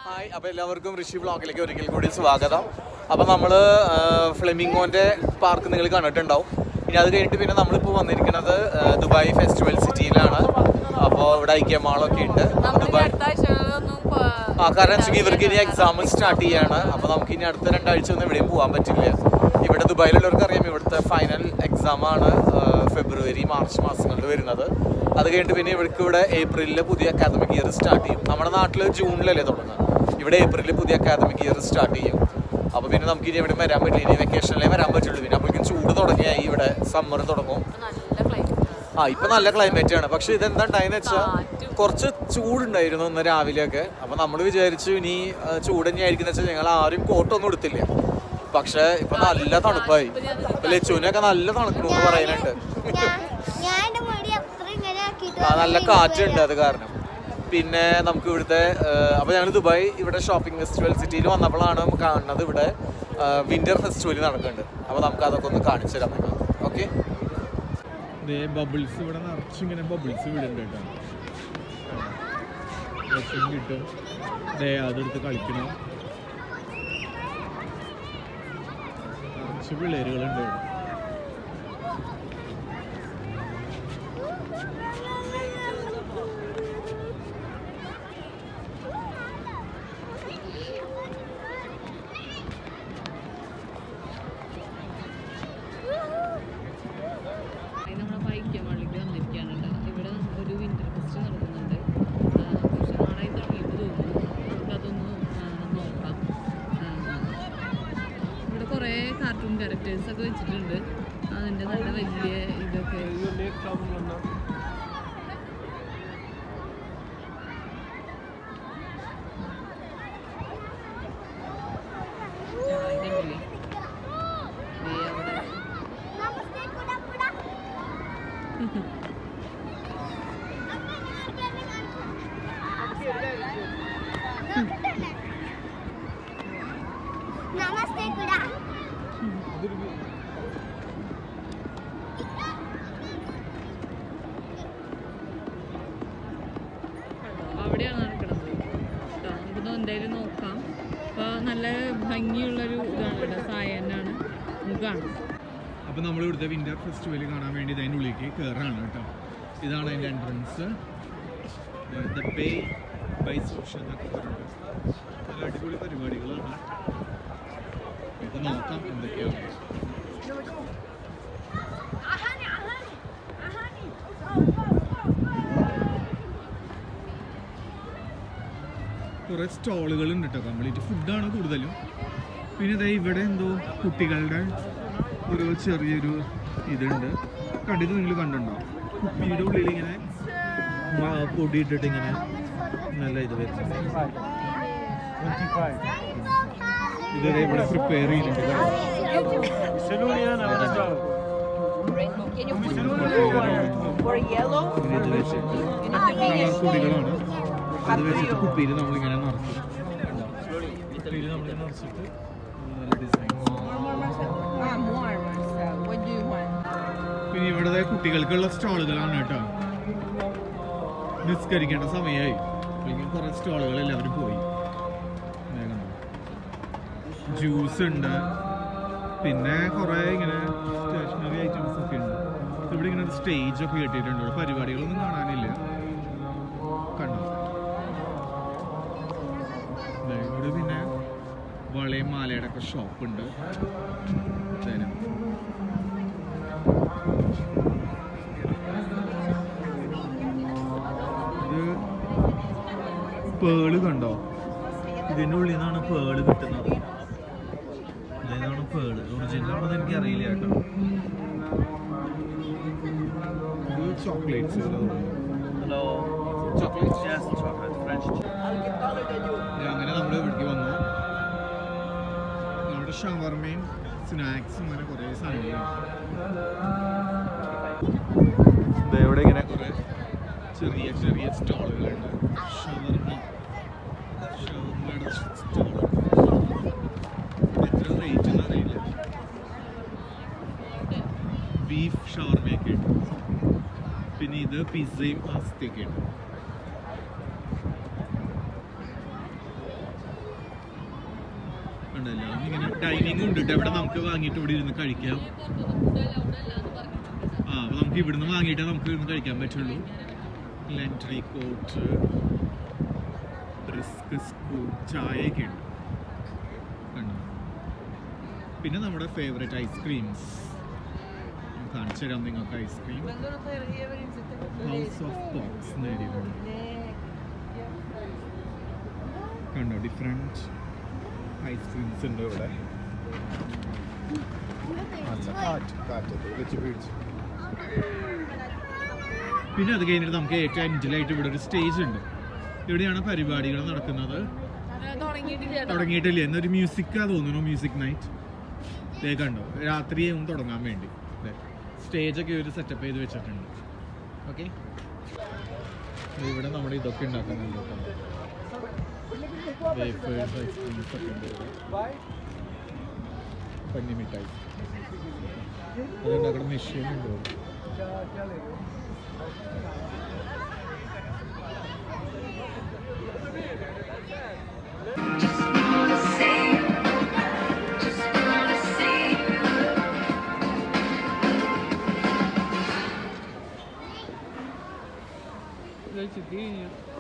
Hi അപ്പോൾ എല്ലാവർക്കും ഋഷി ബ്ലോഗിലേക്ക് ഒരിക്കൽ കൂടി സ്വാഗതം അപ്പോൾ നമ്മൾ ഫ്ലെമിംഗോൻ്റെ പാർക്ക് നിങ്ങൾ കണ്ടിട്ടുണ്ടാവും ഇനി അത് കഴിഞ്ഞിട്ട് പിന്നെ നമ്മളിപ്പോൾ വന്നിരിക്കുന്നത് ആ, ദുബായ് ഫെസ്റ്റിവൽ സിറ്റിയിലാണ് അപ്പോൾ ഇവിടെ ഐക്യ മാളൊക്കെ ഉണ്ട് ദുബായ് അടുത്ത ആഴ്ചകളിലൊന്നും പോ- ആ കാരണം വെച്ചാൽ ഇവർക്ക് ഇനി എക്സാം സ്റ്റാർട്ട് ചെയ്യാണ് അപ്പോൾ നമുക്ക് ഇനി അടുത്ത രണ്ടാഴ്ച ഒന്നും എവിടെയും പോകാൻ പറ്റില്ല ഇവിടെ ദുബായിലുള്ളവർക്ക് അറിയാം ഇവിടുത്തെ ഫൈനൽ എക്സാം ആണ് ആ, ഫെബ്രുവരി മാർച്ച് മാസങ്ങളിൽ വരുന്നത് അത് കഴിഞ്ഞിട്ട് പിന്നെ ഇവർക്ക് ഇവിടെ ഏപ്രിലിൽ പുതിയ അക്കാദമിക് ഇയർ സ്റ്റാർട്ട് ചെയ്യും നമ്മുടെ നാട്ടിൽ ജൂണിലല്ലേ തുടങ്ങുക ഇവിടെ ഏപ്രിലിൽ പുതിയ അക്കാദമിക് ഇയർ സ്റ്റാർട്ട് ചെയ്യും അപ്പോൾ പിന്നെ നമുക്ക് ഇനി എവിടെ വരാൻ പറ്റില്ല ഇനി വെക്കേഷനിലേ വരാൻ പറ്റുള്ളൂ പിന്നെ അപ്പോഴേക്കും ചൂട് തുടങ്ങിയായി ഇവിടെ സമ്മർ തുടങ്ങും നല്ല ക്ലൈമറ്റ് ആ ഇപ്പൊ നല്ല ക്ലൈമറ്റ് ആണ് പക്ഷെ ഇതെന്താ ഉണ്ടായെന്ന് വെച്ചാൽ കാറ്റും. കുറച്ച് ചൂടുണ്ടായിരുന്നു ഇന്ന് രാവിലെയൊക്കെ അപ്പൊ നമ്മൾ വിചാരിച്ചു ഇനി ആ, ചൂട് തന്നെ ആയിരിക്കും വെച്ചാൽ ഞങ്ങൾ ആരും കോട്ടൊന്നും എടുത്തില്ല പക്ഷെ ഇപ്പൊ നല്ല തണുപ്പായി ഇപ്പൊ ലച്ചുവിനൊക്കെ നല്ല തണുക്കണമെന്ന് പറയുന്നുണ്ട് ഞാൻ ഞാൻ എന്റെ മുടി അത്ര ഇങ്ങനെ ആക്കിയിട്ട് ആ നല്ല കാറ്റുണ്ട് അത് കാരണം പിന്നെ നമുക്ക് ഇവിടുത്തെ അപ്പോൾ ഞങ്ങൾ ദുബായ് ഇവിടെ ഷോപ്പിംഗ് ഫെസ്റ്റിവൽ സിറ്റിയിൽ വന്നപ്പോഴാണ് കാണുന്നത് ഇവിടെ വിന്റർ ഫെസ്റ്റിവൽ നടക്കുന്നുണ്ട് അപ്പോൾ നമുക്ക് അതൊക്കെ ഒന്ന് കാണിച്ചു തരാം നിങ്ങൾക്ക് ഓക്കെ ബബിൾസ് ഇവിടെ നിറച്ചിങ്ങനെ ബബിൾസ് വിടുന്നുണ്ട് കേട്ടോ കിട്ടും ദേ അതെടുത്ത് കളിക്കണം കുറച്ച് പിള്ളേരുകളുണ്ട് ഇവിടെ നമ്മുടെ വൈക്കമള്ളിക്ക് വന്നിരിക്കുകയാണ് ഇവിടെ ഒരു വിന്റർ ഫെസ്റ്റ് നടക്കുന്നുണ്ട് ആ, കുറച്ച് നാളായി തുടങ്ങിയിട്ട് തോന്നുന്നു നമുക്കതൊന്ന് ആ, നോക്കാം ആ, ഇവിടെ കുറേ കാർട്ടൂൺ ക്യാരക്ടേഴ്സ് ഒക്കെ വെച്ചിട്ടുണ്ട് അതിൻ്റെ നല്ല വലിയ ഇതൊക്കെ ആ, ഇതുണ്ടല്ലേ? ദേ അവിടെ നമസ്തേ കുടാ കുടാ നമസ്തേ കുടാ അവിടെയാണ് നടക്കുന്നത് കേട്ടോ നമുക്കിത് എന്തായാലും നോക്കാം അപ്പോൾ നല്ല ഭംഗിയുള്ളൊരു ഇതാണ് ഇവിടെ സായനാണ് നമുക്ക് കാണാം അപ്പോൾ നമ്മൾ ഇവിടുത്തെ വിന്റർ ഫെസ്റ്റിവൽ കാണാൻ വേണ്ടി അതിൻ്റെ ഉള്ളിലേക്ക് കയറാണ് കേട്ടോ ഇതാണ് അതിൻ്റെ entrance the bay by social എന്നൊക്കെ പറഞ്ഞിട്ട് നല്ല അടിപൊളി പരിപാടികളാണ് ഇത് നോക്കാം എന്തൊക്കെയാണ് കുറേ സ്റ്റോളുകൾ ഉണ്ട് കേട്ടോ കംപ്ലീറ്റ് ഫുഡാണ് കൂടുതലും പിന്നെ ദേ ഇവിടെ എന്തോ കുട്ടികളുടെ ഒരു ചെറിയൊരു ഇതുണ്ട് കണ്ടിട്ട് നിങ്ങൾ കണ്ടുണ്ടോ കുപ്പിയുടെ ഉള്ളിൽ ഇങ്ങനെ മ- പൊടി ഇട്ടിട്ട് ഇങ്ങനെ നല്ല ഇത് വരുന്നുണ്ട് ഇതൊക്കെ ഇവിടെ പ്രിപ്പയർ ചെയ്യുന്നുണ്ട് പിന്നെ ഇത് വെച്ചിട്ട് കുടികളാണ് അത് വെച്ചിട്ട് കുപ്പിയിൽ നമ്മളിങ്ങനെ നിറക്കും കണ്ടോ? കുപ്പിയിൽ നമ്മളിങ്ങനെ നിറച്ചിട്ട് നല്ല ഡിസൈൻ പിന്നെ ഇവിടെ കുട്ടികൾക്കുള്ള സ്റ്റോളുകളാണ് കേട്ടോ നിസ്കരിക്കേണ്ട സമയമായി അല്ലെങ്കിൽ കുറെ സ്റ്റോളുകൾ എല്ലാവരും പോയി ജ്യൂസ് ഉണ്ട് പിന്നെ കുറെ ഇങ്ങനെ സ്റ്റേഷനറി ഐറ്റംസ് ഒക്കെ ഉണ്ട് ഇവിടെ ഇങ്ങനെ സ്റ്റേജ് ഒക്കെ കെട്ടിയിട്ടുണ്ട് ഇവിടെ പരിപാടികളൊന്നും കാണാനില്ല കണ്ടോ ദേ ഇവിടെ പിന്നെ വളയും മാലയുടെ ഒക്കെ ഷോപ്പ് ഉണ്ട് ഇതേനെ. ഇത് പേള് കണ്ടോ ഇതിൻ്റെ ഉള്ളിൽ നിന്നാണ് പേള് കിട്ടുന്നത് ഇതാണ് പേള് ഒറിജിനൽ ആണെന്ന് എനിക്ക് അറിയില്ല കേട്ടോ ഇത് ചോക്ലേറ്റ്സ് ഹലോ ചോക്ലേറ്റ്സ് അങ്ങനെ നമ്മൾ ഇവിടേക്ക് വന്നു നമ്മുടെ ഷവർമയും സ്നാക്സും അങ്ങനെ കുറേ സാധനങ്ങളുണ്ട് ദേ ഇവിടെ ഇങ്ങനെ കുറേ ചെറിയ ചെറിയ സ്റ്റോളുകളുണ്ട് ഷവർമ ഷവർമയുടെ സ്റ്റോൾ എത്ര റേറ്റ് എന്ന് അറിയില്ല ബീഫ് ഷവർമയൊക്കെ ഉണ്ട് പിന്നെ ഇത് പിസ്സയും പാസ്തയൊക്കെ ഉണ്ട് ഉണ്ടല്ലോ ഇങ്ങനെ ഡൈനിങ് ഉണ്ട് കേട്ടോ ഇവിടെ നമുക്ക് വാങ്ങിയിട്ട് ഇവിടെ ഇരുന്ന് കഴിക്കാം ആ അപ്പൊ നമുക്ക് ഇവിടുന്ന് വാങ്ങിയിട്ടേ നമുക്ക് ഇരുന്ന് കഴിക്കാൻ പറ്റുള്ളൂ ലെൻട്രി കോട്ട് റിസ്ക് സ്കൂൾ ചായയൊക്കെ ഉണ്ട് കണ്ടോ പിന്നെ നമ്മുടെ ഫേവറേറ്റ് ഐസ്ക്രീംസ് കാണിച്ചു തരാം നിങ്ങൾക്ക് ഐസ്ക്രീം ഹൗസ് ഓഫ് ബോക്സ് നേടിയിട്ടുണ്ട് കണ്ടോ ഡിഫറെൻറ്റ് ഐസ്ക്രീംസ് ഉണ്ട് ഇവിടെ പിന്നെ അത് കഴിഞ്ഞിട്ട് നമുക്ക് ഏറ്റവും അഞ്ചിലായിട്ട് ഇവിടെ ഒരു സ്റ്റേജ് ഉണ്ട് ഇവിടെയാണ് പരിപാടികൾ നടക്കുന്നത് തുടങ്ങിയിട്ടില്ല എന്നൊരു മ്യൂസിക്കാ തോന്നുന്നു മ്യൂസിക് നൈറ്റ് ദേ കണ്ടോ രാത്രിയാവും തുടങ്ങാൻ വേണ്ടി സ്റ്റേജ് ഒക്കെ ഒരു സെറ്റപ്പ് ചെയ്ത് വെച്ചിട്ടുണ്ട് ഓക്കെ ഇവിടെ നമ്മൾ ഇതൊക്കെ ഉണ്ടാക്കുന്നുണ്ട് കേട്ടോ വേഫേഴ്സ് ഐസ്ക്രീംസ് ഒക്കെ ഉണ്ട് ഇവിടെ പഞ്ഞി മിഠായി അതുണ്ടാക്കുന്ന മെഷീൻ ഉണ്ട് ഇവിടെ. കഴിച്ചിട്ട്